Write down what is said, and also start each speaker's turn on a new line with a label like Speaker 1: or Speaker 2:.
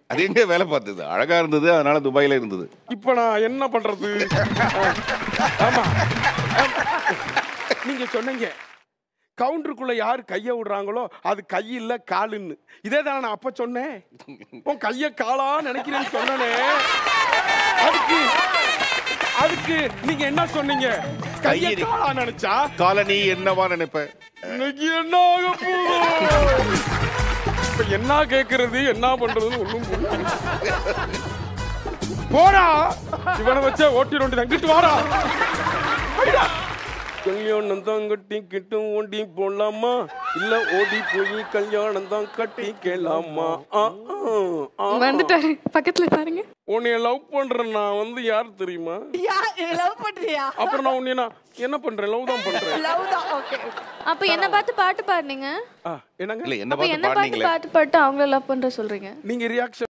Speaker 1: அது எங்க வேலை பார்த்தது அழகா இருந்தது அதனால துபாயில இருந்தது
Speaker 2: இப்ப நான் என்ன பண்றது ஆமா நீங்க சொன்னீங்க கவுண்டருக்குள்ள யார் கைய விடுறாங்களோ அது கை இல்ல காலுன்னு இதே தானே நான் அப்ப சொன்னேன் உன் கைய காலா நினைக்கிறேன்னு சொன்னனே அதுக்கு அதுக்கு நீங்க என்ன சொன்னீங்க கைய
Speaker 1: கையடி.
Speaker 2: காலா நினைச்சா
Speaker 1: காலனி என்னவா நினைப்ப
Speaker 2: இன்னைக்கு என்ன ஆக போகுது இப்ப என்ன கேக்குறது என்ன பண்றதுன்னு ஒண்ணும் புரியல போடா இவனை வச்சே ஓட்டி நோண்டி தங்கிட்டு வாடா போய்டா. கல்யாணம் தான் கட்டி கிட்டு ஓடி போலாமா இல்ல ஓடி போய் கல்யாணம் தான் கட்டி கேளாமா ஆ, ஆ, ஆ.
Speaker 3: வந்துட்டாரு பக்கத்துல பாருங்க
Speaker 2: உன்னைய லவ் பண்றேன் நான் வந்து யார் தெரியுமா
Speaker 4: லவ் பண்றியா
Speaker 2: அப்புறம் நான் உன்னைய நான் என்ன பண்றேன் லவ் தான் பண்றேன்
Speaker 4: லவ் தான் ஓகே
Speaker 3: அப்ப என்ன பார்த்து பாட்டு பாடுனீங்க
Speaker 2: ஆ, என்னங்க
Speaker 1: இல்ல என்ன
Speaker 3: அப்ப
Speaker 1: பார்த்து
Speaker 3: என்ன பார்த்து
Speaker 1: பாடுனீங்களே
Speaker 3: பாட்டு பாட்டு அவங்கள லவ் பண்ற சொல்றீங்க
Speaker 2: நீங்க ரியாக்ஷன்